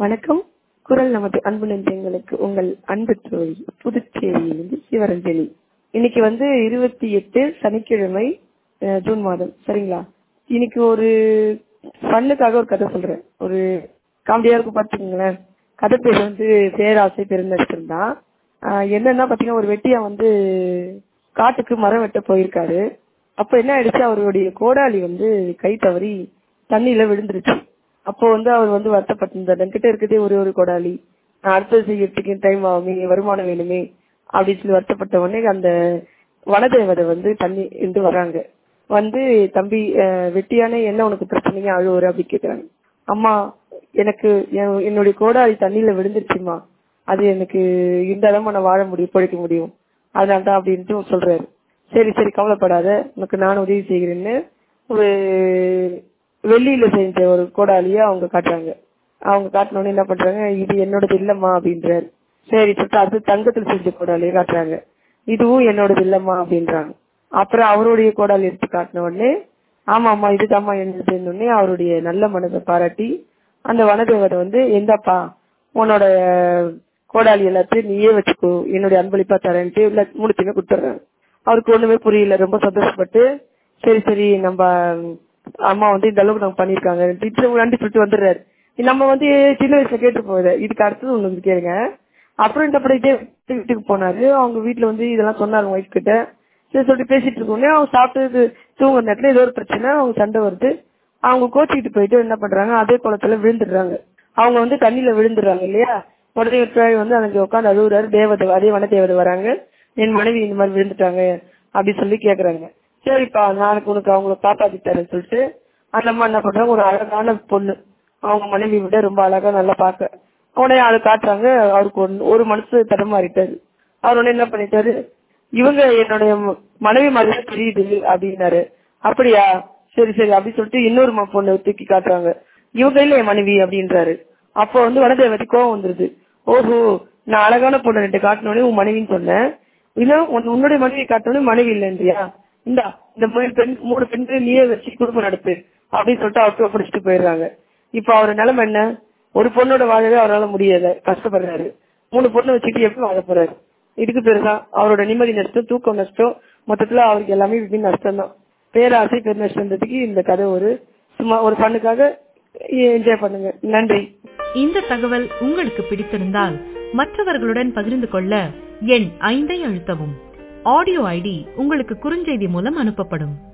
வணக்கம் குரல் நமது அன்பு நெஞ்சங்களுக்கு உங்கள் அன்பு தோழி புதுச்சேரியிலிருந்து சிவரஞ்சனி இன்னைக்கு வந்து இருபத்தி எட்டு சனிக்கிழமை அஹ், ஜூன் மாதம் சரிங்களா இன்னைக்கு ஒரு ஃபன்னுக்காக ஒரு கதை சொல்றேன் ஒரு காமெடியா இருக்கும் பாத்துக்கோங்களேன் கதை பேர் வந்து பேராசை பெருந்தடிச்சிருந்தான் தான் என்னன்னா பாத்தீங்கன்னா ஒரு வெட்டியா வந்து காட்டுக்கு மரம் வெட்ட போயிருக்காரு அப்ப என்ன ஆயிடுச்சு அவருடைய கோடாலி வந்து கை தவறி தண்ணியில விழுந்துருச்சு அப்போ வந்து அவர் வந்து வருத்தப்பட்டிருந்தார் என்கிட்ட இருக்குதே ஒரே ஒரு கோடாலி நான் அடுத்தது செய்யறதுக்கு டைம் ஆகுமே வருமானம் வேணுமே அப்படின்னு சொல்லி வருத்தப்பட்ட உடனே அந்த வனதேவதை வந்து தண்ணி இருந்து வராங்க வந்து தம்பி அஹ், வெட்டியானே என்ன உனக்கு பிரச்சனையா அழுவுற அப்படி கேக்குறாங்க அம்மா எனக்கு என்- என்னுடைய கோடாலி தண்ணியில விழுந்துருச்சுமா அது எனக்கு இருந்தாதான் நான் வாழ முடியும் பிழைக்க முடியும் அதனால தான் அப்படின்ட்டு சொல்றாரு சரி சரி கவலைப்படாத உனக்கு நான் உதவி செய்கிறேன்னு ஒரு வெள்ளியில செஞ்ச ஒரு கோடாலிய அவங்க காட்டுறாங்க அவங்க காட்டினோடனே என்ன பண்றாங்க இது என்னோடது இல்லம்மா அப்படின்றாரு சரி சொல்லிட்டு அது தங்கத்தில் செஞ்ச கோடாலிய காட்டுறாங்க இதுவும் என்னோடது இல்லம்மா அப்படின்றாங்க அப்புறம் அவருடைய கோடாலி எடுத்து காட்டின உடனே ஆமா ஆமா இதுதாம்மா என்னதுன்னு உடனே அவருடைய நல்ல மனதை பாராட்டி அந்த வனதேவதை வந்து எந்தாப்பா உன்னோட கோடாலி எல்லாத்தையும் நீயே வச்சுக்கோ என்னுடைய அன்பளிப்பா தரேன்ட்டு இல்ல மூணுத்தையுமே கொடுத்துட்றாங்க அவருக்கு ஒண்ணுமே புரியல ரொம்ப சந்தோஷப்பட்டு சரி சரி நம்ம அம்மா வந்து இந்த அளவுக்கு நம்ம பண்ணிருக்காங்க நன்றி சொல்லிட்டு வந்துடுறாரு நம்ம வந்து சின்ன வயசுல கேட்டு போகுது இதுக்கு அடுத்தது ஒண்ணு வந்து கேளுங்க அப்புறம் இந்த படம் இதே வீட்டுக்கு போனாரு அவங்க வீட்டுல வந்து இதெல்லாம் சொன்னாரு ஒய்ஃப் கிட்ட சரி சொல்லிட்டு பேசிட்டு இருக்கோன்னே அவங்க சாப்பிட்டு தூங்குற நேரத்துல ஏதோ ஒரு பிரச்சனை அவங்க சண்டை வருது அவங்க கோச்சிக்கிட்டு போயிட்டு என்ன பண்றாங்க அதே குளத்துல விழுந்துடுறாங்க அவங்க வந்து தண்ணியில விழுந்துடுறாங்க இல்லையா உடனே ஒரு பிள்ளை வந்து அங்க உட்காந்து அழுகுறாரு தேவதை அதே வன தேவதை வராங்க என் மனைவி இந்த மாதிரி விழுந்துட்டாங்க அப்படி சொல்லி கேக்குறாங்க சரிப்பா நாளைக்கு உனக்கு அவங்கள காப்பாத்தி தரேன்னு சொல்லிட்டு அந்த அம்மா என்ன பண்றாங்க ஒரு அழகான பொண்ணு அவங்க மனைவி விட ரொம்ப அழகா நல்லா பார்க்க உடனே அதை காட்டுறாங்க அவருக்கு ஒண்ணு- ஒரு மனசு தடமாறிட்டாரு அவர் உடனே என்ன பண்ணிட்டாரு இவங்க என்னுடைய ம- மனைவி மாதிரி தான் தெரியுது அப்படின்னாரு அப்படியா சரி சரி அப்படி சொல்லிட்டு இன்னொரு ம- பொண்ணு தூக்கி காட்டுறாங்க இவங்க இல்ல என் மனைவி அப்படின்றாரு அப்போ வந்து வனதேவதி கோவம் வந்துருது ஓஹோ நான் அழகான பொண்ணு ரெண்டு காட்டினோடனே உன் மனைவின்னு சொன்னேன் இல்ல உன்- உன்னுடைய மனைவி காட்டினோடனே மனைவி இல்லைன்றியா இந்தா இந்த மூணு பெண் மூணு பெண்கள் நீயே வச்சு குடும்பம் நடத்து அப்படின்னு சொல்லிட்டு அவருக்கு பிடிச்சிட்டு போயிடுறாங்க இப்ப அவர் நிலைமை என்ன ஒரு பொண்ணோட வாழவே அவரால முடியல கஷ்டப்படுறாரு மூணு பொண்ணு வச்சுட்டு எப்படி வாழ போறாரு இதுக்கு பேருதான் அவரோட நிம்மதி நஷ்டம் தூக்கம் நஷ்டம் மொத்தத்துல அவருக்கு எல்லாமே இப்படி நஷ்டம் தான் பேராசை பெரு நஷ்டன்றதுக்கு இந்த கதை ஒரு சும்மா ஒரு பண்ணுக்காக என்ஜாய் பண்ணுங்க நன்றி இந்த தகவல் உங்களுக்கு பிடித்திருந்தால் மற்றவர்களுடன் பகிர்ந்து கொள்ள எண் ஐந்தை அழுத்தவும் ஆடியோ ஐடி உங்களுக்கு குறுஞ்செய்தி மூலம் அனுப்பப்படும்